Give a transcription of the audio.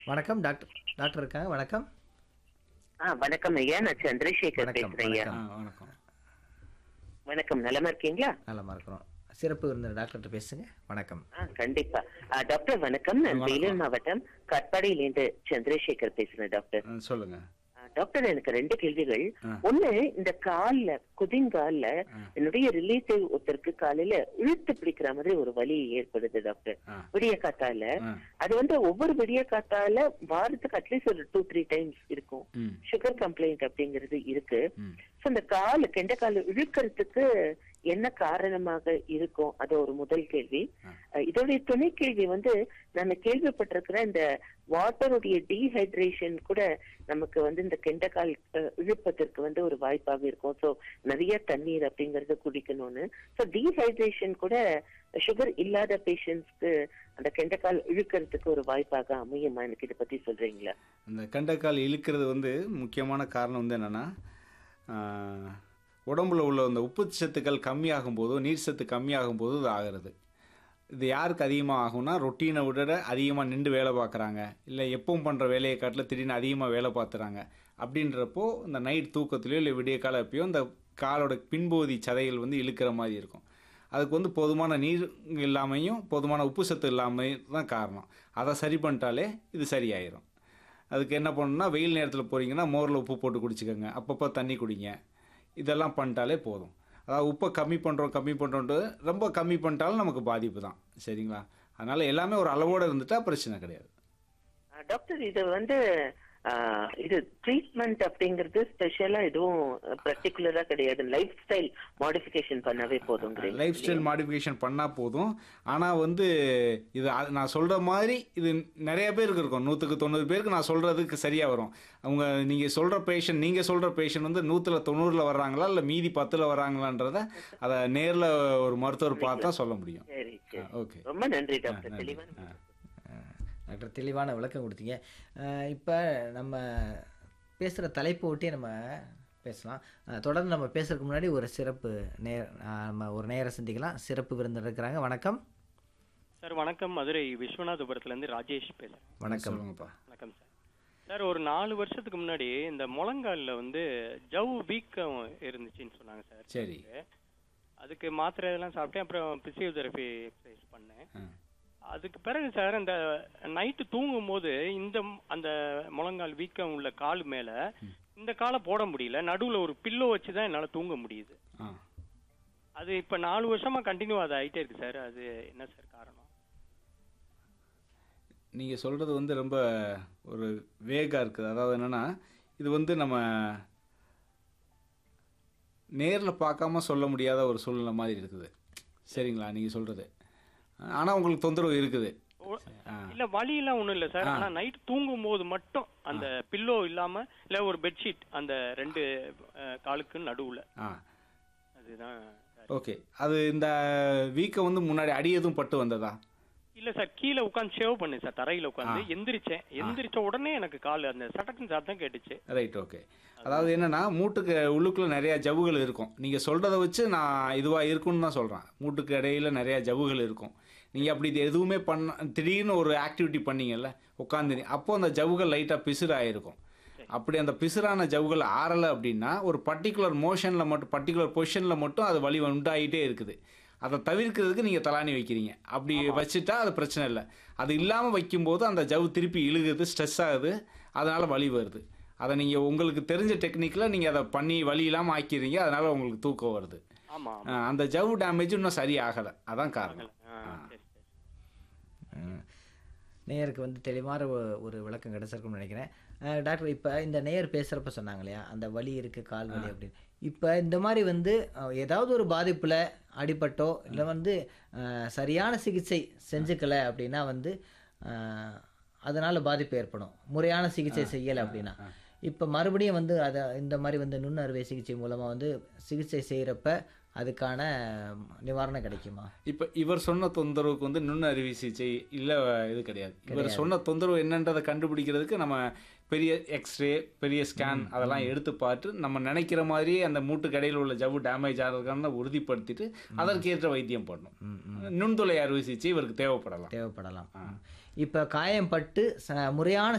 வணக்கம் doctor doctor இருக்காங்க வணக்கம் ஆ வணக்கம் ஐயா நான் சந்திரசேகர் வணக்கம் பேசுறேன் ஐயா வணக்கம் ஆ வணக்கம் வணக்கம் நலமா இருக்கீங்களா நலமா இருக்கிறோம் சிறப்பு விருந்தினர் டாக்டர்கிட்ட பேசுங்க வணக்கம் ஆ கண்டிப்பா ஆ, டாக்டர் வணக்கம் நான் வணக்கம். வேலூர் மாவட்டம் கட்பாடியிலேருந்து சந்திரசேகர் பேசுறேன் டாக்டர் ஆ, சொல்லுங்க ஆ, டாக்டர் எனக்கு ரெண்டு கேள்விகள் ஆ. ஒண்ணு இந்த கால்ல குதிங்கால்ல ஆ. என்னுடைய ரிலேட்டிவ் ஒருத்தருக்கு காலையில இழுத்து பிடிக்கிற மாதிரி ஒரு வலி ஏற்படுது டாக்டர் ஆ. விடிய காத்தால ஆ. அது வந்து ஒவ்வொரு விடிய காத்தால வாரத்துக்கு அட்லீஸ்ட் ஒரு டூ த்ரீ டைம்ஸ் இருக்கும் ம் சுகர் கம்ப்ளைண்ட் அப்படிங்கிறது இருக்கு ம் சோ இந்த கால் கெண்ட கால் இழுக்கிறதுக்கு என்ன காரணமாக இருக்கும் அது ஒரு முதல் கேள்வி ஆ. அஹ் இதோடைய துணை கேள்வி வந்து நான் கேள்விப்பட்டிருக்கிற இந்த வாட்டருடைய டீஹைட்ரேஷன் கூட நமக்கு வந்து இந்த கெண்டக்கால் அஹ், இழுப்பதற்கு வந்து ஒரு வாய்ப்பாக இருக்கும் சோ நிறைய தண்ணீர் அப்படிங்கறத குடிக்கணும்னு சோ டீஹைட்ரேஷன் கூட சுகர் இல்லாத பேஷண்ட்ஸ்க்கு அந்த கெண்டக்கால் இழுக்கிறதுக்கு ஒரு வாய்ப்பாக அமையுமா எனக்கு இதை பத்தி சொல்றீங்களா அந்த கண்டக்கால் இழுக்கிறது வந்து முக்கியமான காரணம் வந்து என்னென்னா உடம்புல உள்ள அந்த உப்பு சத்துக்கள் கம்மியாகும் போதோ நீர் சத்து கம்மியாகும் போது இது ஆகிறது இது யாருக்கு அதிகமாக ஆகும்னா ரொட்டீனை விட அதிகமாக நின்று வேலை பார்க்குறாங்க இல்லை எப்பவும் பண்ணுற வேலையை காட்டில் திடீர்னு அதிகமாக வேலை பார்த்துறாங்க அப்படின்றப்போ இந்த நைட் தூக்கத்துலையோ இல்லை விடிய கால அப்பயோ இந்த காலோட பின்பகுதி சதைகள் வந்து இழுக்கிற மாதிரி இருக்கும் அதுக்கு வந்து போதுமான நீர் இல்லாமையும் போதுமான உப்பு சத்து இல்லாமையும் தான் காரணம் அதை சரி பண்ணிட்டாலே இது சரியாயிரும் அதுக்கு என்ன பண்ணணும்னா வெயில் நேரத்தில் போகிறீங்கன்னா மோரில் உப்பு போட்டு குடிச்சுக்கோங்க அப்பப்போ தண்ணி குடிங்க இதெல்லாம் பண்ணிட்டாலே போதும் அதாவது உப்பை கம்மி பண்ணுறோம் கம்மி பண்ணுறோன்ட்டு ரொம்ப கம்மி பண்ணிட்டாலும் நமக்கு பாதிப்பு தான் சரிங்களா அதனால் எல்லாமே ஒரு அளவோடு இருந்துட்டா பிரச்சனை கிடையாது ஆஹ் டாக்டர் இது வந்து ஆஹ் இது ட்ரீட்மெண்ட் அப்படிங்கிறது ஸ்பெஷலா எதுவும் பர்டிகுலரா கிடையாது லைஃப் ஸ்டைல் மாடிஃபிகேஷன் பண்ணவே போதுங்கிறீங்க லைஃப் ஸ்டைல் மாடிஃபிகேஷன் பண்ணால் போதும் ஆனால் வந்து இது அ- நான் சொல்கிற மாதிரி இது நிறைய பேருக்கு இருக்கும் நூற்றுக்கு தொண்ணூறு பேருக்கு நான் சொல்கிறதுக்கு சரியாக வரும் அவங்க நீங்கள் சொல்கிற பேஷண்ட் நீங்கள் சொல்கிற பேஷண்ட் வந்து நூற்றில் தொண்ணூறில் வர்றாங்களா இல்லை மீதி பத்தில் வர்றாங்களன்றத அதை நேரில் ஒரு மருத்துவர் பார்த்தா சொல்ல முடியும் சரி சரி ஓகே ரொம்ப நன்றி டாக்டர் தெளிவான ஆ அஹ், டாக்டர் தெளிவான விளக்கம் கொடுத்தீங்க இப்போ நம்ம பேசுகிற தலைப்பு ஒட்டி நம்ம பேசலாம் அஹ், தொடர்ந்து நம்ம பேசுறதுக்கு முன்னாடி ஒரு சிறப்பு நேர் அஹ், நம்ம ஒரு நேர சந்திக்கலாம் சிறப்பு விருந்தினர் இருக்கிறாங்க வணக்கம் சார் வணக்கம் மதுரை விஸ்வநாதபுரத்துலேருந்து ராஜேஷ் பேசுகிறேன் வணக்கம் சொல்லுங்கப்பா வணக்கம் சார் சார் ஒரு நாலு வருஷத்துக்கு முன்னாடி இந்த முழங்காலில் வந்து ஜவ் வீக்கம் இருந்துச்சுன்னு சொன்னாங்க சார் சரி அதுக்கு மாத்திரை இதெல்லாம் சாப்பிட்டேன் அப்புறம் பிசியோதெரபி எக்ஸசைஸ் பண்ணேன் ஆ அதுக்கு பிறகு சார் அந்த நைட்டு தூங்கும் போது இந்த ம்- அந்த முழங்கால் வீக்கம் உள்ள கால் மேல இந்த காலை போட முடியல நடுவுல ஒரு பில்லோ வச்சு தான் என்னால தூங்க முடியுது ஆ அது இப்ப நாலு வருஷமா கண்டினியூ அது ஆயிட்டே இருக்கு சார் அது என்ன சார் காரணம் நீங்கள் சொல்கிறது வந்து ரொம்ப ஒரு வேகாக இருக்குது அதாவது என்னென்னா இது வந்து நம்ம நேரில் பார்க்காம சொல்ல முடியாத ஒரு சூழ்நிலை மாதிரி இருக்குது சரிங்களா நீங்கள் சொல்கிறது ஆனால் உங்களுக்கு தொந்தரவு இருக்குது ஓ- ஆ இல்ல வலி எல்லாம் ஒண்ணும் இல்ல சார் ஆ. ஆனா நைட் தூங்கும் போது மட்டும் அந்த பில்லோ இல்லாம இல்ல ஒரு பெட்ஷீட் அந்த ரெண்டு அஹ், காலுக்கு நடுவுல ஆ அதுதான் சார். ஓகே அது இந்த வீக்கம் வந்து முன்னாடி அடி எதுவும் பட்டு வந்ததா இல்ல சார் கீழே உட்காந்து ஷேவ் பண்ணேன் சார் தரையில உட்காந்து ஆ. எந்திரிச்சேன் எந்திரிச்ச உடனே எனக்கு கால் அந்த சட்டத்தின் சாத்தம் கேட்டுச்சு ரைட் ஓகே அதாவது என்னென்னா மூட்டுக்கு உள்ளுக்குள்ளே நிறையா ஜவ்வுகள் இருக்கும் நீங்கள் சொல்கிறத வச்சு நான் இதுவாக இருக்குன்னு தான் சொல்கிறேன் மூட்டுக்கு இடையில நிறையா ஜவ்வுகள் இருக்கும் நீங்கள் அப்படி இது எதுவுமே பண்ண திடீர்னு ஒரு ஆக்டிவிட்டி பண்ணீங்கல்ல உட்காந்து அப்போ அந்த ஜவ்வுகள் லைட்டாக பிசுறு ஆயிருக்கும் அப்படி அந்த பிசுறான ஜவ்வுகள் ஆறலை அப்படின்னா ஒரு பர்டிகுலர் மோஷனில் மட்டும் பர்டிகுலர் பொசிஷனில் மட்டும் அது வலி உண்டாகிட்டே இருக்குது அதை தவிர்க்கிறதுக்கு நீங்கள் தலானி வைக்கிறீங்க அப்படி வச்சுட்டா அது பிரச்சனை இல்லை அது இல்லாமல் வைக்கும்போது அந்த ஜவ்வு திருப்பி இழுகுது ஸ்ட்ரெஸ் ஆகுது அதனால் வலி வருது அதை நீங்கள் உங்களுக்கு தெரிஞ்ச டெக்னிக்கில் நீங்கள் அதை பண்ணி வலி இல்லாமல் ஆக்கிறீங்க அதனால் உங்களுக்கு தூக்கம் வருது ஆமா ஆமா ஆ, அந்த ஜவ்வு டேமேஜ் இன்னும் சரியாகலை அதான் காரணம் ஆ, சரி சரி அஹ், நேயருக்கு வந்து தெளிவான ஒரு- ஒரு விளக்கம் கிடைச்சிருக்கும்னு நினைக்கிறேன் அஹ், டாக்டர் இப்போ இந்த நேயர் பேசுகிறப்ப சொன்னாங்க இல்லையா அந்த வலி இருக்குது கால் வலி அப்படின்னு இப்போ இந்த மாதிரி வந்து அஹ், ஏதாவது ஒரு பாதிப்பில் அடிபட்டோ இல்லை வந்து அஹ், சரியான சிகிச்சை செஞ்சுக்கல அப்படின்னா வந்து அஹ், அதனால பாதிப்பு ஏற்படும் முறையான சிகிச்சை செய்யலை அப்படின்னா இப்போ மறுபடியும் வந்து அதை இந்த மாதிரி வந்து நுண் அறுவை சிகிச்சை மூலமாக வந்து சிகிச்சை செய்கிறப்ப அதுக்கான நிவாரணம் கிடைக்குமா இப்போ இவர் சொன்ன தொந்தரவுக்கு வந்து நுண் அறுவை சிகிச்சை இல்லை இது கிடையாது இவர் சொன்ன தொந்தரவு என்னன்றதை கண்டுபிடிக்கிறதுக்கு நம்ம பெரிய எக்ஸ்ரே பெரிய ஸ்கேன் அதெல்லாம் எடுத்து பார்த்து நம்ம நினைக்கிற மாதிரியே அந்த மூட்டுக்கு இடையில உள்ள ஜவ்வு டேமேஜ் ஆகிறதுக்கான உறுதிப்படுத்திட்டு அதற்கேற்ற வைத்தியம் பண்ணணும் நுண்துளை அறுவை சிகிச்சை இவருக்கு தேவைப்படலாம் தேவைப்படலாம் இப்போ காயம் பட்டு ச முறையான